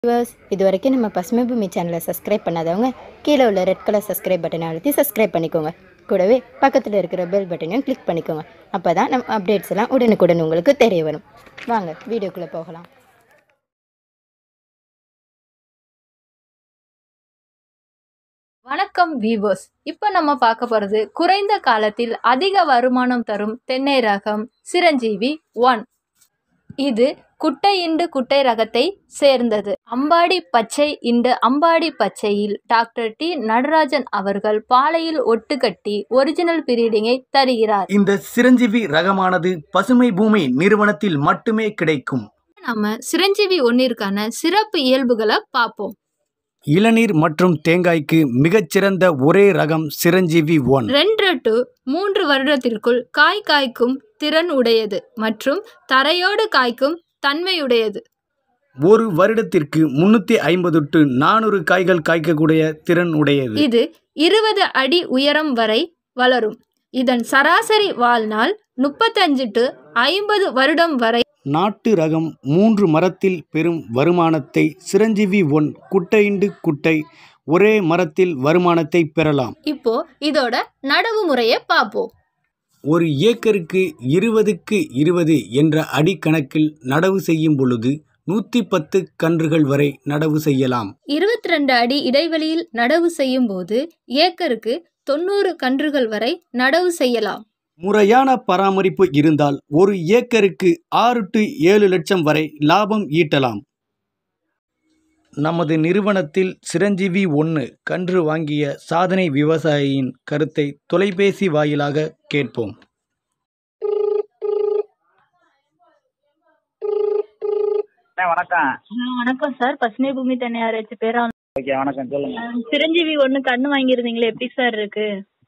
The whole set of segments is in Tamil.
வியூவர்ஸ் இது வரைக்கும் நம்ம பசுமை பூமி சேனலை சப்ஸ்கிரைப் பண்ணாதவங்க கீழே உள்ள ரெட் கலர் சப்ஸ்கிரைப் பட்டனை அழுத்தி சப்ஸ்கிரைப் பண்ணிக்கோங்க கூடவே பக்கத்தில் இருக்கிற பெல் பட்டனையும் கிளிக் பண்ணிக்கோங்க அப்போ தான் நம்ம அப்டேட்ஸ் எல்லாம் உடனுக்குடன் உங்களுக்கு தெரிய வரும் வாங்க வீடியோக்குள்ளே போகலாம் வணக்கம் வீவர்ஸ் இப்போ நம்ம பார்க்க போகிறது குறைந்த காலத்தில் அதிக வருமானம் தரும் தென்னை ரகம் சிரஞ்சீவி ஒன் இது குட்டை இண்டு குட்டை ரகத்தை சேர்ந்தது அம்பாடி பச்சை இண்டு அம்பாடி பச்சையில் டாக்டர் டி நடராஜன் அவர்கள் பாலையில் ஒட்டுக்கட்டி ஒரிஜினல் பிரீடிங்கை தருகிறார் இந்த சிரஞ்சீவி ரகமானது பசுமை பூமி நிறுவனத்தில் மட்டுமே கிடைக்கும் நம்ம சிரஞ்சீவி ஒன்னிற்கான சிறப்பு இயல்புகளை பார்ப்போம் இளநீர் மற்றும் தேங்காய்க்கு மிகச்சிறந்த ஒரே ரகம் சிரஞ்சீவி ஒன் ரெண்டு டு மூன்று வருடத்திற்குள் காய் காய்க்கும் திறன் உடையது மற்றும் தரையோடு காய்க்கும் தன்மையுடையது ஒரு வருடத்திற்கு முன்னூத்தி ஐம்பது டு நானூறு காய்கள் காய்க்கக்கூடிய திறன் உடையது இது இருபது அடி உயரம் வரை வளரும் இதன் சராசரி வாழ்நாள் முப்பத்தஞ்சு டு ஐம்பது வருடம் வரை நாட்டு ரகம் மூன்று மரத்தில் பெரும் வருமானத்தை சிரஞ்சீவி ஒன் குட்டையிண்டு குட்டை ஒரே மரத்தில் வருமானத்தை பெறலாம் இப்போ இதோட நடவு முறையை பார்ப்போம் ஒரு ஏக்கருக்கு இருபதுக்கு இருபது என்ற அடிக்கணக்கில் நடவு செய்யும் பொழுது நூற்றி பத்து கன்றுகள் வரை நடவு செய்யலாம் இருபத்தி ரெண்டு அடி இடைவெளியில் நடவு செய்யும் போது ஏக்கருக்கு தொண்ணூறு கன்றுகள் வரை நடவு செய்யலாம் முறையான பராமரிப்பு இருந்தால் ஒரு ஏக்கருக்கு ஆறு டு ஏழு லட்சம் வரை லாபம் ஈட்டலாம் நமது நிறுவனத்தில் சிரஞ்சீவி ஒன்று கன்று வாங்கிய சாதனை விவசாயியின் கருத்தை தொலைபேசி வாயிலாக கேட்போம் அண்ணா, வணக்கம் ஆ, வணக்கம் சார் பசுமை பூமி தனியாராச்சு பேரா ஓகே வணக்கம் சொல்லுங்க சிரஞ்சீவி ஒன்னு கண்ணு வாங்கியிருந்தீங்களே எப்படி சார் இருக்கு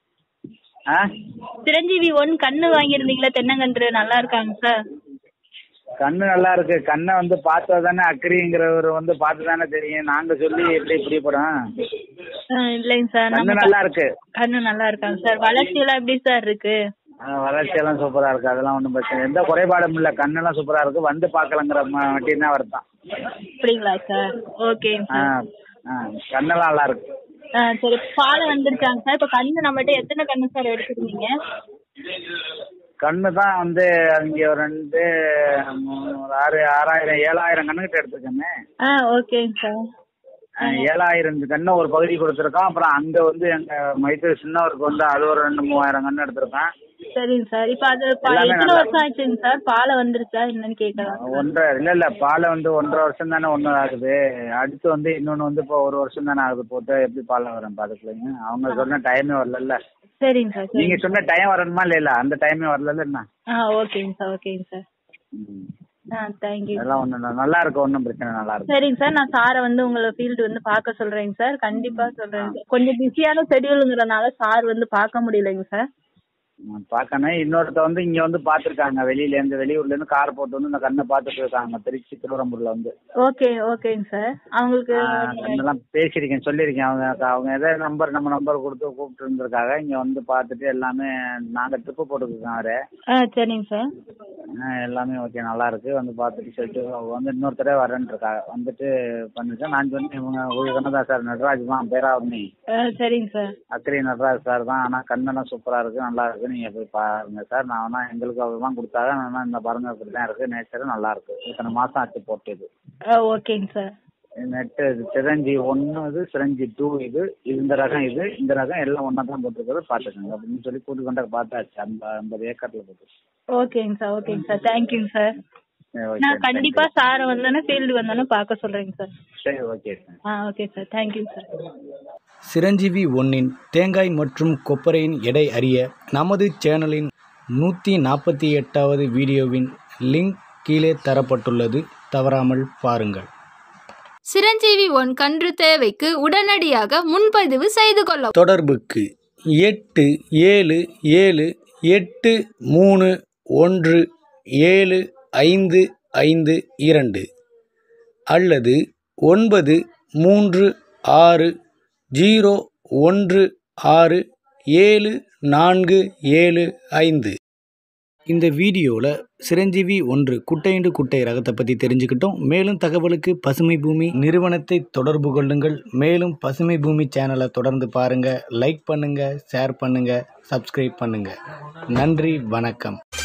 ஆ சிரஞ்சீவி ஒன் கண்ணு வாங்கியிருந்தீங்களே தென்னங்கன்று நல்லா இருக்காங்க சார் கண்ணு நல்லா இருக்கு கண்ணை வந்து பார்த்தா தானே அக்கறிங்கிறவர் வந்து பார்த்து தானே தெரியும் நாங்க சொல்லி எப்படி இப்படி போறோம் ஆ, இல்லைங்க சார் கண்ணு நம்ம நல்லா இருக்கு கண்ணு நல்லா இருக்காங்க சார் வளர்ச்சி எல்லாம் எப்படி சார் இருக்கு ஆ, வளர்ச்சி எல்லாம் சூப்பரா இருக்கு அதெல்லாம் ஒன்றும் பிரச்சனை இல்லை. எந்த குறைபாடும் இல்லை கண்ணெல்லாம் சூப்பரா இருக்கு வந்து பார்க்கலங்கிற வட்டி தான் வருதான் அப்படிங்களா சார் ஓகே ஆ ஆ கண்ணெல்லாம் நல்லா இருக்கு ஆ சரி பால் வந்துருச்சாங்க சார் இப்போ கண்ணு நம்மகிட்ட எத்தனை கண்ணு சார் எடுத்துருந்தீங்க கண்ணு தான் வந்து அங்கே ஒரு ரெண்டு மூணு, ஒரு ஆறு ஆறாயிரம் ஏழாயிரம் கண்ணுகிட்ட எடுத்துருக்கேன்னு ஆ ஓகேங்க சார் ஆ, ஏழாயிரம் கண்ணு ஒரு பகுதி கொடுத்துருக்கோம் அப்புறம் அங்க வந்து எங்க மைத்தூர் சின்னவருக்கு வந்து அது ஒரு ரெண்டு மூவாயிரம் கண்ணு எடுத்திருக்கேன் சரிங்க சார் இப்போ அது பா- எல்லாமே எத்தனை நல்லா வருஷம் ஆச்சுங்க சார் பாலை வந்துருச்சா என்னன்னு கேட்கலாம் ஒன்றரை இல்ல இல்ல பாலை வந்து ஒன்றரை வருஷம் தானே ஒன்று ஆகுது அடுத்து வந்து இன்னொன்று வந்து இப்போ ஒரு வருஷம் தானே ஆகுது போட்டு எப்படி பால் வரும் பாத்துக்கலைங்க அவங்க சொன்ன டைமே வரல சரிங்க சார் நீங்க சரிங்க சொன்ன டைம் வரணுமா இல்ல அந்த டைமே வரல என்ன ஆ ஓகேங்க சார் ஓகேங்க சார் ம். ஆ தேங்க்யூ அதெல்லாம் ஒன்றும் நல்லா இருக்கு ஒன்றும் பிரச்சனை நல்லா இருக்கு சரிங்க சார் நான் சாரை வந்து உங்களை ஃபீல்டு வந்து பார்க்க சொல்றேங்க சார் கண்டிப்பா சொல்றேங்க சார் கொஞ்சம் பிஸியான ஷெடியூலுங்கிறனால சார் வந்து பார்க்க முடியலைங்க சார் ம், பார்க்கணும் இன்னொருத்த வந்து இங்க வந்து பார்த்துருக்காங்க வெளியில இருந்து வெளியூர்ல இருந்து கார் போட்டு வந்து இந்த கண்ணை பார்த்துட்டு இருக்காங்க திருச்சி திருவரம்பூர்ல வந்து ஓகே ஓகேங்க சார் அவங்களுக்கு அதெல்லாம் பேசியிருக்கேன் சொல்லியிருக்கேன் அவங்க அவங்க எதோ நம்பர் நம்ம நம்பர் கொடுத்து கூப்பிட்டு இருந்திருக்காங்க இங்கே வந்து பார்த்துட்டு எல்லாமே நாங்கள் ட்ரிப்பு போட்டுருக்கோம் அவரு ஆ சரிங்க சார் ஆ, எல்லாமே ஓகே நல்லா இருக்கு வந்து பார்த்துட்டு சொல்லிட்டு அவங்க வந்து இன்னொரு தடவை வரேன்ட்டு இருக்காங்க வந்துட்டு பண்ணிருக்கேன் நான் சொன்னேன் இவங்க உங்களுக்கு தான் சார் நடராஜ் தான் பேராவணி ஆ சரிங்க சார் அக்கறை நடராஜ் சார் தான் ஆனால் கண்ணெல்லாம் சூப்பராக இருக்கு நல்லா இருக்கு நீங்கள் போய் பாருங்க சார் நான் வேணா எங்களுக்கு அவ்வளோதான் கொடுத்தாங்க நான் இந்த பாருங்க இப்படி தான் இருக்கு நேச்சரும் நல்லா இருக்கு இத்தனை மாதம் ஆச்சு போட்டு இது ஆ ஓகேங்க சார் நெட்டு இது சிரஞ்சி ஒன்று இது சிரஞ்சி டூ இது இந்த ரகம் இது இந்த ரகம் எல்லாம் ஒன்றா தான் போட்டிருக்கிறது பார்த்துக்கோங்க அப்படின்னு சொல்லி கூட்டு கொண்டாட பார்த்தாச்சு அந்த ஐம்பது ஏக்கரில் போட்டு ஓகேங்க சார் ஓகேங்க சார் தேங்க்யூங்க சார் சரி, ஓகே நான் கண்டிப்பா சாரை வந்தோன்னே ஃபீல்டு வந்தோன்னே பார்க்க சொல்றேங்க சார் சரி ஓகே சார் ஆ okay sir thank you sir Chiranjeevi ஒன்னின் தேங்காய் மற்றும் கொப்பரையின் எடை அறிய நமது சேனலின் நூற்றி நாற்பத்தி எட்டாவது வீடியோவின் லிங்க் கீழே தரப்பட்டுள்ளது தவறாமல் பாருங்கள் சிரஞ்சீவி ஒன் கன்று தேவைக்கு உடனடியாக முன்பதிவு செய்து கொள்ளவும் தொடர்புக்கு எட்டு ஏழு ஏழு எட்டு மூணு ஒன்று ஏழு ஐந்து ஐந்து இரண்டு அல்லது ஒன்பது மூன்று ஆறு ஜீரோ ஒன்று ஆறு ஏழு நான்கு ஏழு ஐந்து இந்த வீடியோவில் சிரஞ்சீவி ஒன்று குட்டையண்டு குட்டை ரகத்தை பற்றி தெரிஞ்சுக்கிட்டோம் மேலும் தகவலுக்கு பசுமை பூமி நிறுவனத்தை தொடர்பு கொள்ளுங்கள் மேலும் பசுமை பூமி சேனலை தொடர்ந்து பாருங்கள் லைக் பண்ணுங்கள் ஷேர் பண்ணுங்கள் சப்ஸ்கிரைப் பண்ணுங்கள் நன்றி வணக்கம்